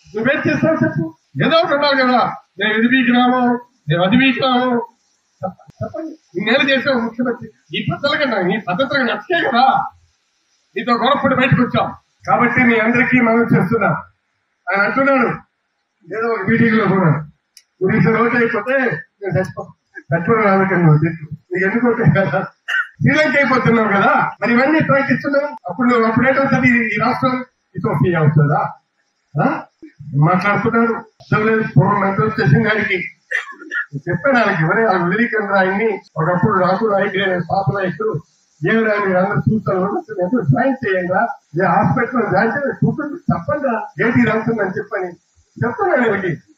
నువ్వేం చేస్తావు చెప్పు ఏదో ఒకటి ఉండాలి కదా నేను ఇది వీకినాము నేను అది వీకినాము చెప్పండి నేను చేసావు ముఖ్యమంత్రి ఈ పద్ధతులు కన్నా ఈ పద్ధతులకు నచ్చే కదా నీతో గొడవపడి బయటకు వచ్చాం కాబట్టి మీ అందరికీ మనం చేస్తున్నా ఆయన అంటున్నాడు ఏదో ఒక మీటింగ్ లో కూడా నువ్వు ఇద్దరు రోజు అయిపోతే నేను చచ్చిపో చచ్చిపోవడం రావకండి నువ్వు తిట్టు నీకు ఎందుకు ఉంటాయి కదా శ్రీలంక అయిపోతున్నావు కదా మరి ఇవన్నీ ప్రకటిస్తున్నావు అప్పుడు నువ్వు అప్పుడేటవుతుంది ఈ రాష్ట్రం ఇథోపియా అవుతుందా ఆ? మాట్లాడుతున్నాడు అసలు లేదు పూర్వం మెంటల్ స్టేషన్ గారికి చెప్పాను ఆయనకి ఎవరే ఆ వదిలికండి ఆయన్ని ఒకప్పుడు నాకు నాయకుడు నేను పాప నాయకుడు ఏమిరా మీరు అందరూ చూస్తాను ఎంతో జాయిన్ చేయండి ఏ హాస్పిటల్ జాయిన్ చేయండి చూపండి చెప్పండి రా ఏంటి ఇది అవుతుందని చెప్పని చెప్పండి ఆయనకి